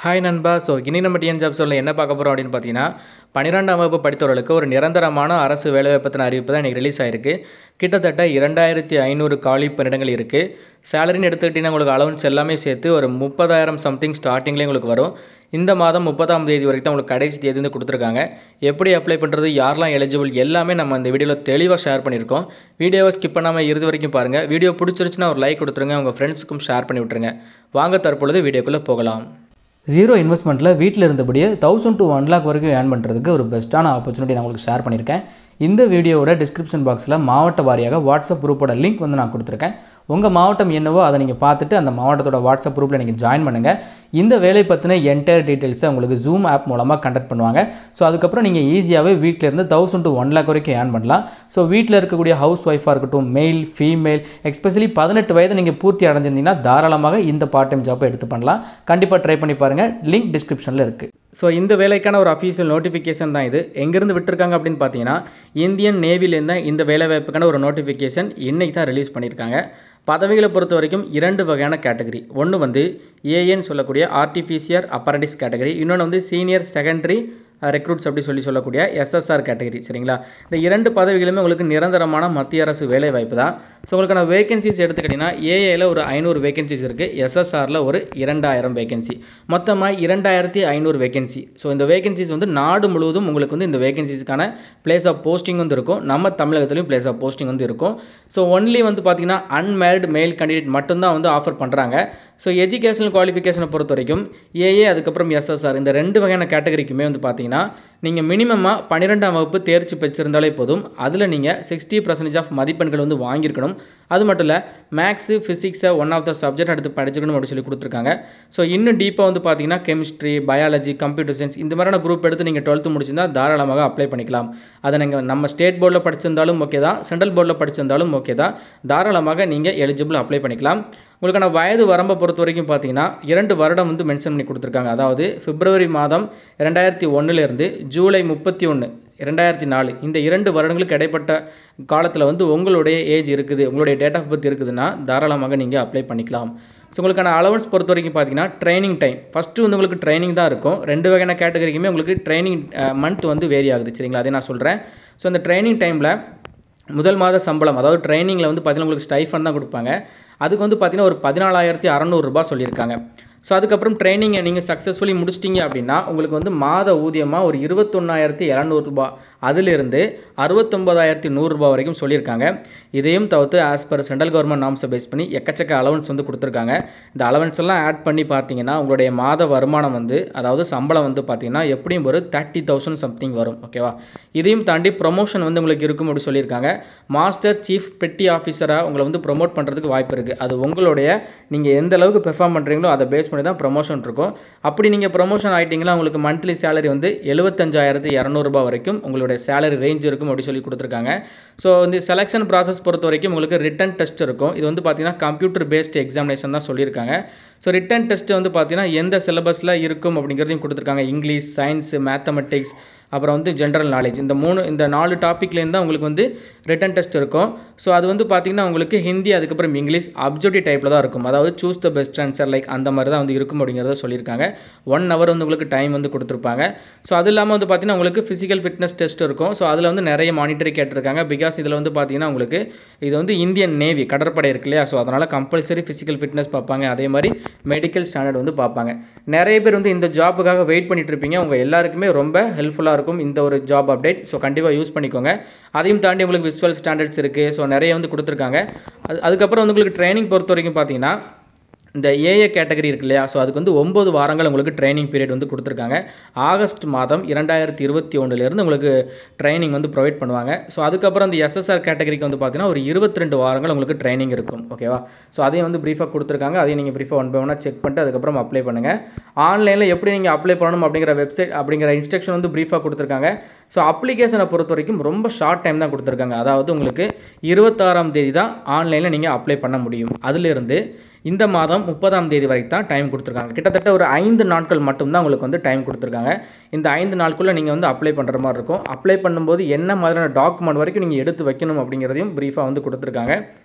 hi நண்பா so இனி நம்ம டிஎன் ஜாப் சொல்ல என்ன பார்க்க போகிறோம் அப்படின்னு பார்த்தீங்கன்னா பன்னிரெண்டாம் வகுப்பு படித்தவர்களுக்கு ஒரு நிரந்தரமான அரசு வேலைவாய்ப்பத்தின அறிவிப்பு தான் இன்றைக்கி ரிலீஸ் ஆயிருக்கு கிட்டத்தட்ட இரண்டாயிரத்தி ஐநூறு காலி பணியிடங்கள் இருக்குது சேலரின்னு எடுத்துக்கிட்டிங்கன்னா உங்களுக்கு அலவன்ஸ் எல்லாமே சேர்த்து ஒரு முப்பதாயிரம் சம்திங் ஸ்டார்டிங்லேயே உங்களுக்கு வரும் இந்த மாதம் முப்பதாம் தேதி வரைக்கும் தான் உங்களுக்கு கடைசி தேதி வந்து கொடுத்துருக்காங்க எப்படி அப்ளை பண்ணுறது யாரெல்லாம் எலிஜிபிள் எல்லாமே நம்ம இந்த வீடியோவில் தெளிவாக ஷேர் பண்ணியிருக்கோம் வீடியோவை ஸ்கிப் பண்ணாமல் இறுதி வரைக்கும் பாருங்கள் வீடியோ பிடிச்சிருச்சுன்னா ஒரு லைக் கொடுத்துருங்க உங்கள் ஃப்ரெண்ட்ஸுக்கும் ஷேர் பண்ணி விட்டுருங்க வாங்க தற்பொழுது வீடியோக்குள்ளே போகலாம் ஜீரோ இன்வெஸ்ட்மெண்ட்டில் வீட்டில் இருந்தபடியே தௌசண்ட் டு ஒன் லேக் வரைக்கும் ஏர்ன் பண்ணுறதுக்கு ஒரு பெஸ்ட்டான ஆப்பர்ச்சுனிட்டி நான் உங்களுக்கு ஷேர் பண்ணியிருக்கேன் இந்த வீடியோவோட டிஸ்கிரிப்ஷன் பாக்ஸில் மாவட்ட வாரியாக வாட்ஸ்அப் குரூப்போட லிங்க் வந்து நான் கொடுத்துருக்கேன் உங்கள் மாவட்டம் என்னவோ அதை நீங்கள் பார்த்துட்டு அந்த மாவட்டத்தோட வாட்ஸ்அப் குரூப்பில் நீங்கள் ஜாயின் பண்ணுங்கள் இந்த வேலை பற்றின என்டையர் டீட்டெயில்ஸை உங்களுக்கு ஜூம் ஆப் மூலமாக கண்டக்ட் பண்ணுவாங்க ஸோ அதுக்கப்புறம் நீங்கள் ஈஸியாகவே வீட்டில் இருந்து தௌசண்ட் டு ஒன் லேக் வரைக்கும் ஏர்ன் பண்ணலாம் ஸோ வீட்டில் இருக்கக்கூடிய ஹவுஸ் ஒய்ஃபாக இருக்கட்டும் மெயில் ஃபீமேல் எஸ்பெஷலி பதினெட்டு வயது நீங்கள் பூர்த்தி அடைஞ்சிருந்தீங்கன்னா தாராளமாக இந்த பார்ட் டைம் ஜாப்பை எடுத்து பண்ணலாம் கண்டிப்பாக ட்ரை பண்ணி பாருங்கள் லிங்க் டிஸ்கிரிப்ஷனில் இருக்குது ஸோ இந்த வேலைக்கான ஒரு அஃபீஷியல் நோட்டிஃபிகேஷன் தான் இது எங்கேருந்து விட்டுருக்காங்க அப்படின்னு பார்த்தீங்கன்னா இந்தியன் நேவிலேருந்து இந்த வேலைவாய்ப்புக்கான ஒரு நோட்டிஃபிகேஷன் இன்னைக்கு தான் ரிலீஸ் பண்ணியிருக்காங்க பதவிகளை பொறுத்த வரைக்கும் இரண்டு வகையான கேட்டகரி ஒன்று வந்து ஏஎன்னு சொல்லக்கூடிய ஆர்டிஃபிஷியர் அப்பரண்டிஸ் கேட்டகரி இன்னொன்று வந்து சீனியர் செகண்டரி ரெக்ரூட்ஸ் அப்படி சொல்லி சொல்லக்கூடிய எஸ்எஸ்ஆர் கேட்டகரி சரிங்களா இந்த இரண்டு பதவிகளுமே உங்களுக்கு நிரந்தரமான மத்திய அரசு வேலை வாய்ப்பு தான் ஸோ உங்களுக்கான வேகன்சிஸ் எடுத்துக்கிட்டிங்கன்னா ஏஏல ஒரு ஐநூறு வேகன்சிஸ் இருக்குது எஸ்எஸ்ஆரில் ஒரு இரண்டாயிரம் வேகன்சி மொத்தமாக இரண்டாயிரத்தி ஐநூறு வேகன்சி ஸோ இந்த வேகன்சிஸ் வந்து நாடு முழுவதும் உங்களுக்கு வந்து இந்த வேகன்சிஸ்க்கான பிளேஸ் ஆஃப் போஸ்டிங் வந்து இருக்கும் நம்ம தமிழகத்துலையும் பிளேஸ் ஆஃப் போஸ்டிங் வந்து இருக்கும் ஸோ ஒன்லி வந்து பார்த்தீங்கன்னா அன்மேரிட் மேல் கேண்டிடேட் மட்டும்தான் வந்து ஆஃபர் பண்ணுறாங்க ஸோ எஜுகேஷனல் குவாலிஃபிகேஷனை பொறுத்த வரைக்கும் ஏஏ அதுக்கப்புறம் எஸ்எஸ்ஆர் இந்த ரெண்டு வகையான கேட்டகரிக்குமே வந்து பார்த்தீங்கன்னா நீங்கள் மினிமமாக பன்னிரெண்டாம் வகுப்பு தேர்ச்சி பெற்றிருந்தாலே போதும் அதில் நீங்கள் சிக்ஸ்டி பர்சன்டேஜ் ஆஃப் மதிப்பெண்கள் வந்து வாங்கியிருக்கணும் அது மட்டும் இல்லை மேக்ஸு ஃபிசிக்ஸை ஒன் ஆஃப் த சப்ஜெக்ட் எடுத்து படிச்சுக்கணும் அப்படின்னு சொல்லி கொடுத்துருக்காங்க ஸோ இன்னும் டீப்பாக வந்து பார்த்தீங்கன்னா கெமிஸ்ட்ரி பயாலஜி கம்ப்யூட்டர் சயின்ஸ் இந்த மாதிரியான குரூப் எடுத்து நீங்கள் டுவெல்த்து முடிச்சிருந்தா தாராளமாக அப்ளை பண்ணிக்கலாம் அதை நீங்கள் நம்ம ஸ்டேட் போர்டில் படிச்சிருந்தாலும் ஓகே தான் சென்ட்ரல் போர்டில் படிச்சிருந்தாலும் ஓகே தான் தாராளமாக நீங்கள் எலிஜிபிள் அப்ளை பண்ணிக்கலாம் உங்களுக்கான வயது வரம்பை பொறுத்த வரைக்கும் பார்த்தீங்கன்னா இரண்டு வருடம் வந்து மென்ஷன் பண்ணி கொடுத்துருக்காங்க அதாவது பிப்ரவரி மாதம் ரெண்டாயிரத்தி ஒன்றுலேருந்து ஜூலை முப்பத்தி ஒன்று ரெண்டாயிரத்தி நாலு இந்த இரண்டு வருடங்களுக்கு இடைப்பட்ட காலத்தில் வந்து உங்களுடைய ஏஜ் இருக்குது உங்களுடைய டேட் ஆஃப் பர்த் இருக்குதுன்னா தாராளமாக நீங்கள் அப்ளை பண்ணிக்கலாம் ஸோ உங்களுக்கான அலவன்ஸ் பொறுத்த வரைக்கும் பார்த்தீங்கன்னா ட்ரைனிங் டைம் ஃபஸ்ட்டு வந்து உங்களுக்கு ட்ரைனிங் தான் இருக்கும் ரெண்டு வகையான கேட்டகரிக்குமே உங்களுக்கு ட்ரைனிங் மந்த் வந்து வேரி ஆகுது சரிங்களா அதே நான் சொல்கிறேன் ஸோ அந்த ட்ரைனிங் டைமில் முதல் மாத சம்பளம் அதாவது ட்ரைனிங்கில் வந்து பார்த்தீங்கன்னா உங்களுக்கு ஸ்டைஃபன் தான் கொடுப்பாங்க அதுக்கு வந்து பார்த்தீங்கன்னா ஒரு பதினாலாயிரத்தி அறநூறுரூபா சொல்லியிருக்காங்க ஸோ அதுக்கப்புறம் ட்ரைனிங்கை நீங்கள் சக்ஸஸ்ஃபுல்லி முடிச்சிட்டிங்க அப்படின்னா உங்களுக்கு வந்து மாத ஊதியமாக ஒரு இருபத்தொன்னாயிரத்தி இரநூறுபா அதிலிருந்து அறுபத்தொம்பதாயிரத்தி நூறுரூபா வரைக்கும் சொல்லியிருக்காங்க இதையும் தவிர்த்து ஆஸ் பர் சென்ட்ரல் கவர்மெண்ட் நாம்ஸை பேஸ் பண்ணி எக்கச்சக்க அலவன்ஸ் வந்து கொடுத்துருக்காங்க இந்த அலவன்ஸ் எல்லாம் ஆட் பண்ணி பார்த்தீங்கன்னா உங்களுடைய மாத வருமானம் வந்து அதாவது சம்பளம் வந்து பார்த்தீங்கன்னா எப்படியும் ஒரு தேர்ட்டி தௌசண்ட் சம்திங் வரும் ஓகேவா இதையும் தாண்டி ப்ரொமோஷன் வந்து உங்களுக்கு இருக்கும் அப்படி சொல்லியிருக்காங்க மாஸ்டர் சீஃப் பெட்டி ஆஃபீஸராக உங்களை வந்து ப்ரொமோட் பண்ணுறதுக்கு வாய்ப்பு இருக்குது அது உங்களுடைய நீங்கள் எந்த அளவுக்கு பெர்ஃபார்ம் பண்ணுறீங்களோ அதை பேஸ் பண்ணி தான் ப்ரொமோஷன் இருக்கும் அப்படி நீங்கள் ப்ரொமோஷன் ஆகிட்டிங்களா உங்களுக்கு மந்த்லி சேலரி வந்து எழுபத்தஞ்சாயிரத்து இரநூறுபா வரைக்கும் உங்களுடைய சேலரி ரேஞ்ச் இருக்கும் அப்படி சொல்லி கொடுத்துருக்காங்க ஸோ இந்த செலெக்ஷன் ப்ராசஸ் பொறுத்த வரைக்கும் உங்களுக்கு ரிட்டன் டெஸ்ட் இருக்கும் இது வந்து பார்த்தீங்கன்னா கம்ப்யூட்டர் பேஸ்ட் எக்ஸாமினேஷன் தான் சொல்லியிருக்காங்க ஸோ ரிட்டன் டெஸ்ட் வந்து பார்த்தீங்கன்னா எந்த சிலபஸில் இருக்கும் அப்படிங்கிறதையும் கொடுத்துருக்காங்க இங்கிலீஷ் சயின்ஸ் மேத்தமெட்டிக்ஸ் அப்புறம் வந்து ஜென்ரல் நாலேஜ் இந்த மூணு இந்த நாலு டாப்பிக்லேருந்து தான் உங்களுக்கு வந்து ரிட்டன் டெஸ்ட் இருக்கும் ஸோ அது வந்து பார்த்தீங்கன்னா உங்களுக்கு ஹிந்தி அதுக்கப்புறம் இங்கிலீஷ் அப்ஜெக்டிவ் டைப்பில் தான் இருக்கும் அதாவது choose the best answer like அந்த மாதிரி தான் வந்து இருக்கும் அப்படிங்கிறத சொல்லியிருக்காங்க ஒன் ஹவர் வந்து உங்களுக்கு டைம் வந்து கொடுத்துருப்பாங்க ஸோ அது இல்லாமல் வந்து பார்த்தீங்கன்னா உங்களுக்கு ஃபிசிக்கல் ஃபிட்னஸ் டெஸ்ட் இருக்கும் ஸோ அதில் வந்து நிறைய மானிட்டரி கேட்டிருக்காங்க பிகாஸ் இதில் வந்து பார்த்தீங்கன்னா உங்களுக்கு இது வந்து இந்தியன் நேவி கடற்படை இருக்கு இல்லையா ஸோ அதனால் கம்பல்சரி ஃபிசிக்கல் ஃபிட்னஸ் பார்ப்பாங்க அதே மாதிரி மெடிக்கல் ஸ்டாண்டர்ட் வந்து பார்ப்பாங்க நிறைய பேர் வந்து இந்த ஜாப்புக்காக வெயிட் பண்ணிட்டு இருப்பீங்க உங்கள் எல்லாருக்குமே ரொம்ப ஹெல்ப்ஃபுல்லாக இருக்கும் இந்த ஒரு ஜாப் அப்டேட் ஸோ கண்டிப்பாக யூஸ் பண்ணிக்கோங்க அதையும் தாண்டி உங்களுக்கு விசுவல் ஸ்டாண்டர்ட்ஸ் இருக்குது ஸோ நிறைய வந்து கொடுத்துருக்காங்க அது அதுக்கப்புறம் வந்து உங்களுக்கு ட்ரைனிங் பொறுத்த வரைக்கும் பார்த்தீங்கன்னா இந்த ஏஏ கேட்டகரி இருக்கு இல்லையா ஸோ அதுக்கு வந்து ஒம்பது வாரங்கள் உங்களுக்கு ட்ரைனிங் பீரியட் வந்து கொடுத்துருக்காங்க ஆகஸ்ட் மாதம் இரண்டாயிரத்தி இருபத்தி ஒன்றுலேருந்து உங்களுக்கு ட்ரைனிங் வந்து ப்ரொவைட் பண்ணுவாங்க ஸோ அதுக்கப்புறம் அந்த எஸ்எஸ்ஆர் கேட்டகரிக்கு வந்து பார்த்தீங்கன்னா ஒரு இருபத்தி ரெண்டு வாரங்கள் உங்களுக்கு ட்ரைனிங் இருக்கும் ஓகேவா ஸோ அதையும் வந்து ப்ரீஃபாக கொடுத்துருக்காங்க அதையும் நீங்கள் ப்ரீஃபாக ஒன் பை ஒன்னாக செக் பண்ணிட்டு அதுக்கப்புறம் அப்ளை பண்ணுங்கள் ஆன்லைனில் எப்படி நீங்கள் அப்ளை பண்ணணும் அப்படிங்கிற வெப்சைட் அப்படிங்கிற இன்ஸ்ட்ரக்ஷன் வந்து ப்ரீஃபாக கொடுத்துருக்காங்க ஸோ அப்ளிகேஷனை பொறுத்த வரைக்கும் ரொம்ப ஷார்ட் டைம் தான் கொடுத்துருக்காங்க அதாவது உங்களுக்கு இருபத்தாறாம் தேதி தான் ஆன்லைனில் நீங்கள் அப்ளை பண்ண முடியும் அதிலிருந்து இந்த மாதம் முப்பதாம் தேதி வரைக்கும் தான் டைம் கொடுத்துருக்காங்க கிட்டத்தட்ட ஒரு ஐந்து நாட்கள் மட்டும்தான் உங்களுக்கு வந்து டைம் கொடுத்துருக்காங்க இந்த ஐந்து நாட்குள்ளே நீங்கள் வந்து அப்ளை பண்ணுற மாதிரி இருக்கும் அப்ளை பண்ணும்போது என்ன மாதிரியான டாக்குமெண்ட் வரைக்கும் நீங்கள் எடுத்து வைக்கணும் அப்படிங்கிறதையும் ப்ரீஃபாக வந்து கொடுத்துருக்காங்க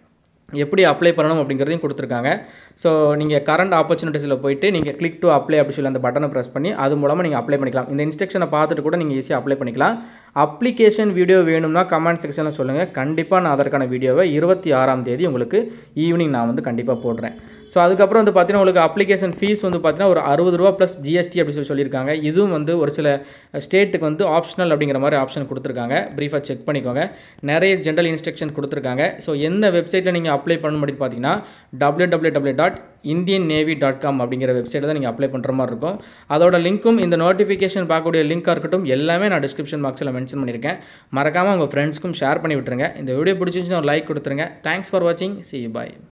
எப்படி அப்ளை பண்ணணும் அப்படிங்கிறதையும் கொடுத்துருக்காங்க ஸோ நீங்கள் கரண்ட் ஆப்பர்ச்சுனிட்டிஸில் போயிட்டு நீங்கள் கிளிக் டு அப்ளை அப்படி சொல்லி அந்த பட்டனை ப்ரெஸ் பண்ணி அது மூலமாக நீங்கள் அப்ளை பண்ணிக்கலாம் இந்த இன்ஸ்ட்ரக்ஷனை பார்த்துட்டு கூட நீங்கள் ஈஸியாக அப்ளை பண்ணிக்கலாம் அப்ளிகேஷன் வீடியோ வேணும்னா கமெண்ட் செக்ஷனில் சொல்லுங்கள் கண்டிப்பாக நான் அதற்கான வீடியோவை இருபத்தி ஆறாம் தேதி உங்களுக்கு ஈவினிங் நான் வந்து கண்டிப்பாக போடுறேன் ஸோ அதுக்கப்புறம் வந்து பார்த்தீங்கன்னா உங்களுக்கு அப்ளிகேஷன் ஃபீஸ் வந்து பார்த்தீங்கன்னா ஒரு அறுபது ரூபா ப்ளஸ் ஜிஎஸ்டி அப்படி சொல்லி சொல்லியிருக்காங்க இதுவும் வந்து ஒரு சில ஸ்டேட்டுக்கு வந்து ஆப்ஷனல் அப்படிங்கிற மாதிரி ஆப்ஷன் கொடுத்துருக்காங்க ப்ரீஃபாக செக் பண்ணிக்கோங்க நிறைய ஜென்ரல் இன்ஸ்ட்ரக்ஷன் கொடுத்துருக்காங்க ஸோ எந்த வெப்சைட்டில் நீங்கள் அப்ளை பண்ணணும் அப்படின்னு பார்த்தீங்கன்னா W W W dot Indian Navy dot com அப்படிங்கிற வெப்சைட்டில் தான் நீங்கள் அப்ளை பண்ணுற மாதிரி இருக்கும் அதோட லிங்க்கும் இந்த நோட்டிஃபிகேஷன் பார்க்கக்கூடிய லிங்காக இருக்கட்டும் எல்லாமே நான் டிஸ்கிரிப்ஷன் பாக்ஸில் மென்ஷன் பண்ணியிருக்கேன் மறக்காமல் உங்கள் ஃப்ரெண்ட்ஸ்க்கும் ஷேர் பண்ணி விட்டுருங்க இந்த வீடியோ பிடிச்சிருந்துச்சுன்னா ஒரு லைக் கொடுத்துருங்க தேங்க்ஸ் ஃபார் வாட்சிங் சி பாய்